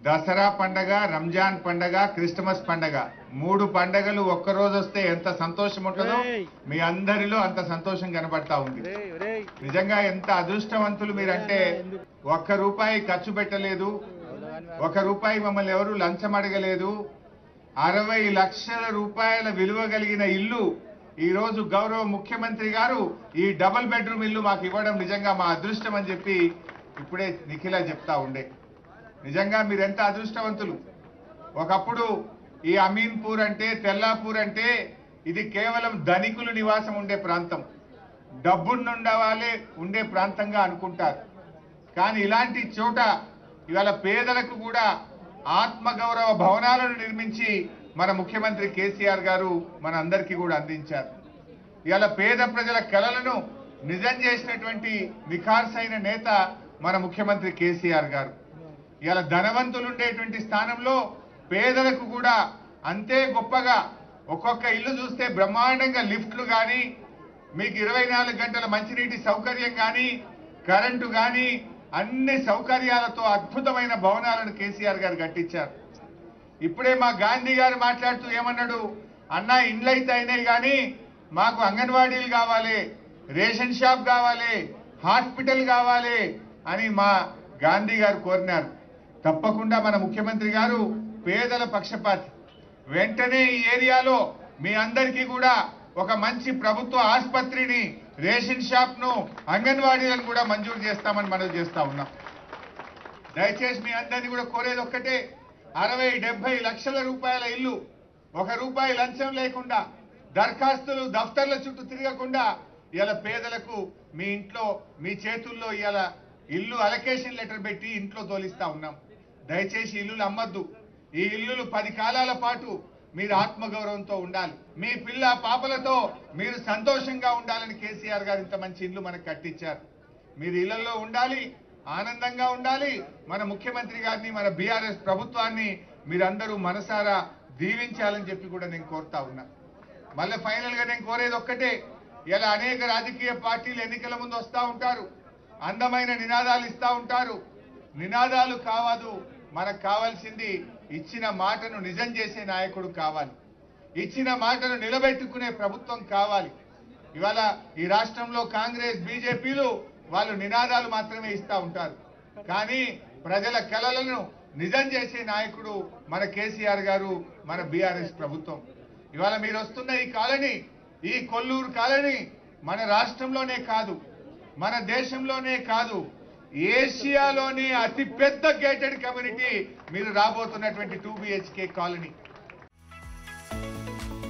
దసరా పండగ రంజాన్ పండగ క్రిస్టమస్ పండగ మూడు పండగలు ఒక్క రోజు వస్తే ఎంత సంతోషం ఉంటుందో మీ అందరిలో అంత సంతోషం కనబడతా ఉంది నిజంగా ఎంత అదృష్టవంతులు మీరంటే ఒక్క రూపాయి ఖర్చు పెట్టలేదు ఒక రూపాయి మమ్మల్ని ఎవరు లంచం అడగలేదు అరవై లక్షల రూపాయల విలువ కలిగిన ఇల్లు ఈ రోజు గౌరవ ముఖ్యమంత్రి గారు ఈ డబుల్ బెడ్రూమ్ ఇల్లు మాకు ఇవ్వడం నిజంగా మా అదృష్టం అని చెప్పి ఇప్పుడే నిఖిల చెప్తా ఉండే నిజంగా మీరెంత అదృష్టవంతులు ఒకప్పుడు ఈ అమీన్పూర్ అంటే తెల్లాపూర్ అంటే ఇది కేవలం ధనికులు నివాసం ఉండే ప్రాంతం డబ్బున్నుండే వాళ్ళే ఉండే ప్రాంతంగా అనుకుంటారు కానీ ఇలాంటి చోట ఇవాళ పేదలకు కూడా ఆత్మగౌరవ భవనాలను నిర్మించి మన ముఖ్యమంత్రి కేసీఆర్ గారు మన అందరికీ కూడా అందించారు ఇవాళ పేద ప్రజల కలలను నిజం చేసినటువంటి నిఖార్సైన నేత మన ముఖ్యమంత్రి కేసీఆర్ గారు ఇవాళ ధనవంతులు ఉండేటువంటి స్థానంలో పేదలకు కూడా అంతే గొప్పగా ఒక్కొక్క ఇల్లు చూస్తే బ్రహ్మాండంగా లిఫ్ట్లు కానీ మీకు ఇరవై నాలుగు గంటల మంచినీటి సౌకర్యం కానీ కరెంటు కానీ అన్ని సౌకర్యాలతో అద్భుతమైన భవనాలను కేసీఆర్ గారు కట్టించారు ఇప్పుడే మా గాంధీ గారు మాట్లాడుతూ ఏమన్నాడు అన్న ఇండ్లు అయితే అయినాయి కానీ మాకు అంగన్వాడీలు కావాలి రేషన్ షాప్ కావాలి హాస్పిటల్ కావాలి అని మా గాంధీ గారు కోరినారు తప్పకుండా మన ముఖ్యమంత్రి గారు పేదల పక్షపాతి వెంటనే ఈ ఏరియాలో మీ అందరికీ కూడా ఒక మంచి ప్రభుత్వ ఆసుపత్రిని రేషన్ షాప్ ను అంగన్వాడీలను కూడా మంజూరు చేస్తామని మనం చేస్తా ఉన్నాం దయచేసి మీ అందరినీ కూడా కోరేది ఒక్కటే అరవై డెబ్బై లక్షల రూపాయల ఇల్లు ఒక రూపాయి లంచం లేకుండా దరఖాస్తులు దఫ్తర్ల చుట్టూ తిరగకుండా ఇలా పేదలకు మీ ఇంట్లో మీ చేతుల్లో ఇలా ఇల్లు అలకేషన్ లెటర్ పెట్టి ఇంట్లో తోలిస్తా ఉన్నాం దయచేసి ఇల్లులు అమ్మద్దు ఈ ఇల్లులు పది కాలాల పాటు మీరు ఆత్మగౌరవంతో ఉండాలి మీ పిల్ల పాపలతో మీరు సంతోషంగా ఉండాలని కేసీఆర్ గారు ఇంత మంచి ఇల్లు మనకు కట్టించారు మీరు ఇళ్లలో ఉండాలి ఆనందంగా ఉండాలి మన ముఖ్యమంత్రి గారిని మన బీఆర్ఎస్ ప్రభుత్వాన్ని మీరందరూ మనసారా దీవించాలని చెప్పి కూడా నేను కోరుతా ఉన్నా మళ్ళీ ఫైనల్ గా నేను కోరేది ఒక్కటే ఇలా అనేక రాజకీయ పార్టీలు ఎన్నికల ముందు వస్తా ఉంటారు అందమైన నినాదాలు ఇస్తా ఉంటారు నినాదాలు కావదు మనకు కావాల్సింది ఇచ్చిన మాటను నిజం చేసే నాయకుడు కావాలి ఇచ్చిన మాటను నిలబెట్టుకునే ప్రభుత్వం కావాలి ఇవాళ ఈ రాష్ట్రంలో కాంగ్రెస్ బీజేపీలు వాళ్ళు నినాదాలు మాత్రమే ఇస్తా ఉంటారు కానీ ప్రజల కలలను నిజం చేసే నాయకుడు మన కేసీఆర్ గారు మన బీఆర్ఎస్ ప్రభుత్వం ఇవాళ మీరు వస్తున్న ఈ కాలనీ ఈ కొల్లూరు కాలనీ మన రాష్ట్రంలోనే కాదు మన దేశంలోనే కాదు ఏషియాలోనే అతి పెద్ద గేటెడ్ కమ్యూనిటీ మీరు రాబోతున్నటువంటి టూ బిహెచ్కే కాలనీ